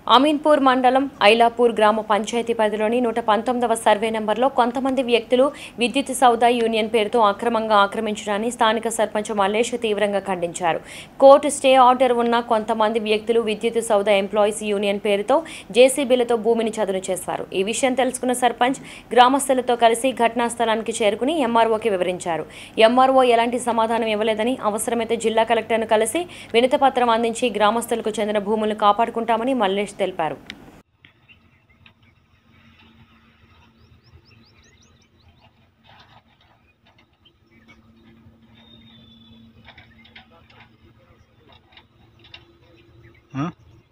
అమీన్పూర్ మండలం ఐలాపూర్ గ్రామ పంచాయతీ పరిధిలోని నూట పంతొమ్మిదవ సర్వే నెంబర్లో కొంతమంది వ్యక్తులు విద్యుత్ సౌదా యూనియన్ పేరుతో అక్రమంగా ఆక్రమించడాన్ని స్థానిక సర్పంచ్ మల్లేష్ తీవ్రంగా ఖండించారు కోర్టు స్టే ఆర్డర్ ఉన్న కొంతమంది వ్యక్తులు విద్యుత్ సౌదా ఎంప్లాయీస్ యూనియన్ పేరుతో జేసీబీలతో భూమిని చదును చేశారు ఈ విషయం తెలుసుకున్న సర్పంచ్ గ్రామస్తులతో కలిసి ఘటనా స్థలానికి చేరుకుని ఎంఆర్ఓకి వివరించారు ఎంఆర్ఓ ఎలాంటి సమాధానం ఇవ్వలేదని అవసరమైతే జిల్లా కలెక్టర్ను కలిసి వినతిపత్రం అందించి గ్రామస్తులకు చెందిన భూములను కాపాడుకుంటామని మల్లేష్ తెలిపారు ఆ?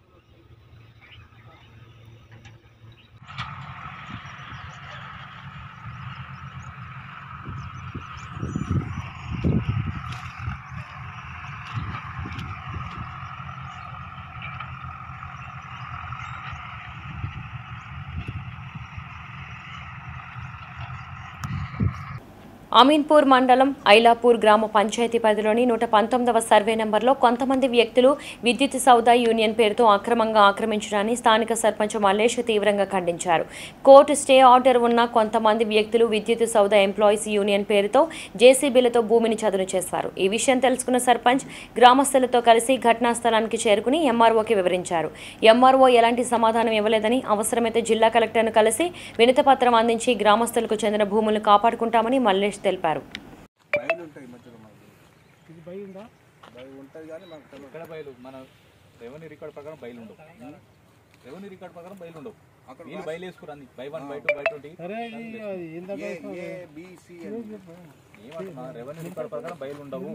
అమీన్పూర్ మండలం ఐలాపూర్ గ్రామ పంచాయతీ పరిధిలోని నూట పంతొమ్మిదవ సర్వే నెంబర్లో కొంతమంది వ్యక్తులు విద్యుత్ సౌదా యూనియన్ పేరుతో అక్రమంగా ఆక్రమించడాన్ని స్థానిక సర్పంచ్ మల్లేష్ తీవ్రంగా ఖండించారు కోర్టు స్టే ఆర్డర్ ఉన్న కొంతమంది వ్యక్తులు విద్యుత్ సౌదా ఎంప్లాయీస్ యూనియన్ పేరుతో జేసీబీలతో భూమిని చదును చేశారు ఈ విషయం తెలుసుకున్న సర్పంచ్ గ్రామస్తులతో కలిసి ఘటనా స్థలానికి చేరుకుని ఎంఆర్ఓకి వివరించారు ఎంఆర్ఓ ఎలాంటి సమాధానం ఇవ్వలేదని అవసరమైతే జిల్లా కలెక్టర్ను కలిసి వినతిపత్రం అందించి గ్రామస్తులకు చెందిన భూములను కాపాడుకుంటామని మల్లేష్ తెలిపారు బయలు ఉంటాయి మధ్యలో మనకి ఇది భయం ఉందా బయలు ఉంటుంది కానీ మనకు తెలియదు. ఎక్కడ బయలు మన రెవెన్యూ రికార్డ్ ప్రకారం బయలు ఉండవు రెవెన్యూ రికార్డ్ ప్రకారం బయలు ఉండవు అక్కడ వీళ్ళు బయలు వేసుకురండి by one by two by twenty సరే ఇది అది ఎంత ఏ ఏ బి సి అని ఏమంటున్నా రెవెన్యూ రికార్డ్ ప్రకారం బయలు ఉండవు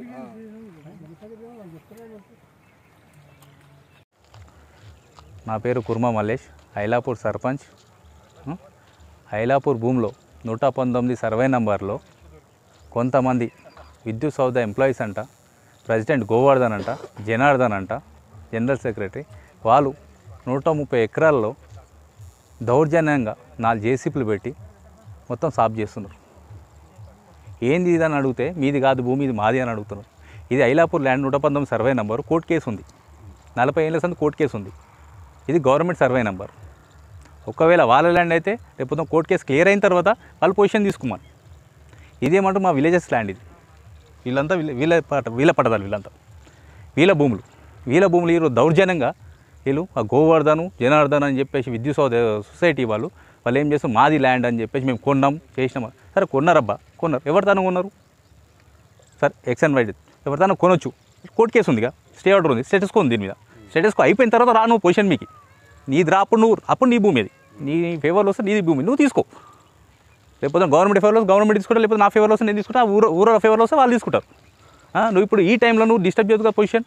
నా పేరు కుర్మా మల్లేష్ ఐలాపూర్ సర్పంచ్ ఉం? ఐలాపూర్ భూమిలో నూట పంతొమ్మిది సర్వే నంబర్లో కొంతమంది విద్యుత్ సౌద ఎంప్లాయీస్ అంట ప్రెసిడెంట్ గోవర్ధన్ అంట జనార్దన్ అంట జనరల్ సెక్రటరీ వాళ్ళు నూట ముప్పై ఎకరాల్లో దౌర్జన్యంగా నాలుగు జేసీపీలు పెట్టి మొత్తం సాఫ్ చేస్తున్నారు ఏంది ఇది అని అడిగితే మీది కాదు భూమి ఇది మాది అని అడుగుతున్నారు ఇది ఐలాపూర్ ల్యాండ్ నూట పంతొమ్మిది సర్వే నెంబర్ కోర్టు కేసు ఉంది నలభై ఏళ్ళ సంది కోర్టు కేసు ఉంది ఇది గవర్నమెంట్ సర్వే నెంబర్ ఒకవేళ వాళ్ళ ల్యాండ్ అయితే రేపు కోర్టు కేసు క్లియర్ అయిన తర్వాత వాళ్ళు పొజిషన్ తీసుకోమని ఇదేమంటూ మా విలేజెస్ ల్యాండ్ ఇది వీళ్ళంతా వీళ్ళ వీళ్ళ పట వీళ్ళ పట్టదాలు వీళ్ళంతా వీళ్ళ భూములు వీళ్ళ భూములు ఈరోజు దౌర్జన్యంగా వీళ్ళు ఆ గోవర్ధను జనార్దన్ అని చెప్పేసి విద్యుత్ సౌద సొసైటీ వాళ్ళు వాళ్ళు ఏం చేస్తాం మాది ల్యాండ్ అని చెప్పేసి మేము కొన్నాం చేసినాం సరే కొన్నారబ్బా కొన్నారు ఎవరి తను కొన్నారు సరే ఎక్స్ అండ్ వైడ్ ఎవరి తను కొనొచ్చు కోర్టు కేసు ఉందిగా స్టే ఆర్డర్ ఉంది స్టేటస్కో ఉంది దీని మీద స్టేటస్కో అయిపోయిన తర్వాత రా నువ్వు పొజిషన్ మీకు నీది రా అప్పుడు నువ్వు అప్పుడు నీ భూమి అది నీ ఫేవర్లో వస్తే నీది భూమి నువ్వు తీసుకో లేకపోతే గవర్నమెంట్ ఫేవర్లో వస్తే గవర్నమెంట్ తీసుకుంటారు లేకపోతే నా ఫేవర్లో వస్తే నేను తీసుకుంటా ఊర ఊర ఫేవర్లో వస్తే వాళ్ళు తీసుకుంటారు ఆ, నువ్వు ఇప్పుడు ఈ టైంలో నువ్వు డిస్టర్బ్ చేయదు పొజిషన్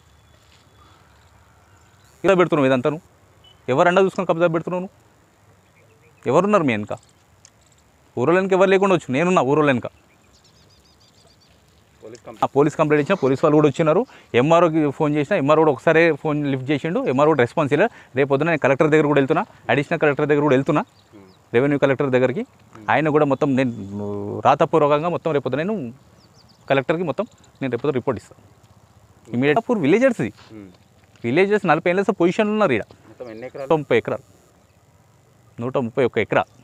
ఇలా పెడుతున్నావు ఇదంతా నువ్వు ఎవరు అండా చూసుకొని కబ్జా పెడుతున్నావు నువ్వు ఎవరున్నారు మీ వెనక ఊరోళ్ళనికి ఎవరు లేకుండా వచ్చు నేనున్నా ఊరోళ్ళ వెనక ఆ పోలీస్ కంప్లైంట్ ఇచ్చిన పోలీస్ వాళ్ళు కూడా వచ్చినారు ఎంఆర్ఓకి ఫోన్ చేసిన ఎంఆర్ఓ కూడా ఒకసారి ఫోన్ లిఫ్ట్ చేసిండు ఎంఆర్ఓ కూడా రెస్పాన్స్ ఇలా రేపు పొద్దున నేను కలెక్టర్ దగ్గర కూడా వెళ్తున్నా అడిషనల్ కలెక్టర్ దగ్గర కూడా వెళ్తున్నా రెవెన్యూ కలెక్టర్ దగ్గరికి ఆయన కూడా మొత్తం నేను రాతపూర్వకంగా మొత్తం రేపు పొద్దున నేను కలెక్టర్కి మొత్తం నేను రేపు పొద్దున రిపోర్ట్ ఇస్తాను ఇమీడియట్ పూర్ విలేజర్స్ ఇది విలేజెస్ నలభై ఏళ్ళ పొజిషన్లు ఉన్నారు ఇక్కడ మొత్తం ఎన్ని ఎకరాలు నూట ముప్పై ఎకరాలు నూట ముప్పై ఒక్క ఎకరా